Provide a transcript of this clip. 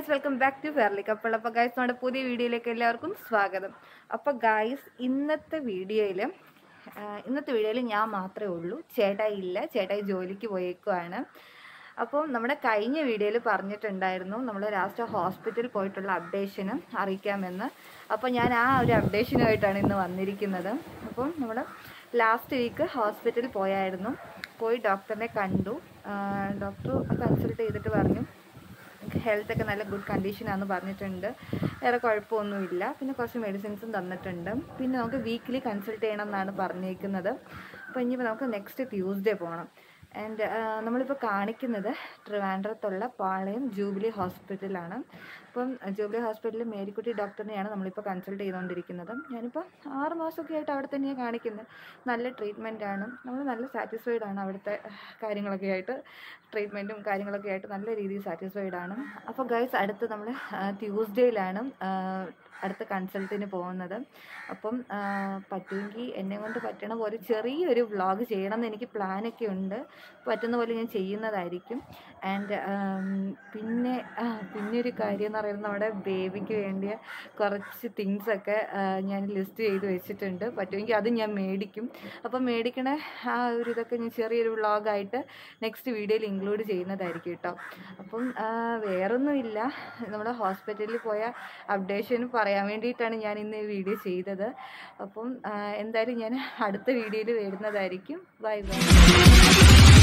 guys welcome back to fairly couple അപ്പോൾ guys നമ്മുടെ പുതിയ വീഡിയോയിലേക്ക് എല്ലാവർക്കും സ്വാഗതം അപ്പോൾ ഗൈസ് ഇന്നത്തെ വീഡിയോയിൽ ഇന്നത്തെ വീഡിയോയിൽ ഞാൻ മാത്രമേ ഉള്ളൂ ചേട്ടായി ഇല്ല ചേട്ടായി ജോലിക്ക് പോയേക്കുവാണ് അപ്പോൾ നമ്മുടെ കഴിഞ്ഞ വീഡിയോയിൽ പറഞ്ഞിട്ടുണ്ടായിരുന്നു നമ്മൾ ലാസ്റ്റ് ഹോസ്പിറ്റലിൽ പോയിട്ടുള്ള അപ്ഡേഷന് അറിയിക്കാമെന്ന് അപ്പോൾ ഞാൻ ആ ഒരു അപ്ഡേഷനുമായിട്ടാണ് ഇന്ന് വന്നിരിക്കുന്നത് അപ്പം നമ്മൾ ലാസ്റ്റ് വീക്ക് ഹോസ്പിറ്റലിൽ പോയായിരുന്നു പോയി ഡോക്ടറിനെ കണ്ടു ഡോക്ടർ കൺസൾട്ട് ചെയ്തിട്ട് പറഞ്ഞു ഹെൽത്ത് ഒക്കെ നല്ല ഗുഡ് കണ്ടീഷനാണെന്ന് പറഞ്ഞിട്ടുണ്ട് വേറെ കുഴപ്പമൊന്നുമില്ല പിന്നെ കുറച്ച് മെഡിസിൻസും തന്നിട്ടുണ്ട് പിന്നെ നമുക്ക് വീക്കിലി കൺസൾട്ട് ചെയ്യണം എന്നാണ് പറഞ്ഞേക്കുന്നത് അപ്പോൾ ഇനിയിപ്പോൾ നമുക്ക് നെക്സ്റ്റ് ട്യൂസ്ഡേ പോകണം ആൻഡ് നമ്മളിപ്പോൾ കാണിക്കുന്നത് ട്രിവാൻഡ്രത്തുള്ള പാളയം ജൂബിലി ഹോസ്പിറ്റലാണ് അപ്പം ജൂബിലി ഹോസ്പിറ്റലിൽ മേരിക്കുട്ടി ഡോക്ടറിനെയാണ് നമ്മളിപ്പോൾ കൺസൾട്ട് ചെയ്തുകൊണ്ടിരിക്കുന്നത് ഞാനിപ്പോൾ ആറ് മാസമൊക്കെ ആയിട്ട് അവിടെ തന്നെയാണ് കാണിക്കുന്നത് നല്ല ട്രീറ്റ്മെൻ്റ് ആണ് നമ്മൾ നല്ല സാറ്റിസ്ഫൈഡ് ആണ് അവിടുത്തെ കാര്യങ്ങളൊക്കെ ആയിട്ട് ട്രീറ്റ്മെൻറ്റും കാര്യങ്ങളൊക്കെ ആയിട്ട് നല്ല രീതിയിൽ സാറ്റിസ്ഫൈഡ് ആണ് അപ്പോൾ ഗൈസ് അടുത്ത് നമ്മൾ ട്യൂസ്ഡേയിലാണ് അടുത്ത കൺസൾട്ടിന് പോകുന്നത് അപ്പം പറ്റുമെങ്കിൽ എന്നെ കൊണ്ട് പറ്റണ പോലെ ചെറിയൊരു വ്ളോഗ് ചെയ്യണം എന്ന് എനിക്ക് പ്ലാനൊക്കെ ഉണ്ട് പറ്റുന്ന പോലെ ഞാൻ ചെയ്യുന്നതായിരിക്കും ആൻഡ് പിന്നെ പിന്നെ ഒരു കാര്യം എന്ന് പറയുന്നത് നമ്മുടെ ബേബിക്ക് വേണ്ടിയ കുറച്ച് തിങ്സൊക്കെ ഞാൻ ലിസ്റ്റ് ചെയ്ത് വെച്ചിട്ടുണ്ട് പറ്റുമെങ്കിൽ അത് ഞാൻ മേടിക്കും അപ്പം മേടിക്കണ ആ ഒരു ഇതൊക്കെ ഞാൻ ചെറിയൊരു വ്ളോഗായിട്ട് നെക്സ്റ്റ് വീഡിയോയിൽ ഇൻക്ലൂഡ് ചെയ്യുന്നതായിരിക്കും കേട്ടോ അപ്പം വേറൊന്നുമില്ല നമ്മുടെ ഹോസ്പിറ്റലിൽ പോയ അപ്ഡേഷൻ പറയാൻ വേണ്ടിയിട്ടാണ് ഞാൻ ഇന്ന് ഈ വീഡിയോ ചെയ്തത് അപ്പം എന്തായാലും ഞാൻ അടുത്ത വീഡിയോയിൽ വരുന്നതായിരിക്കും ബൈ ബൈ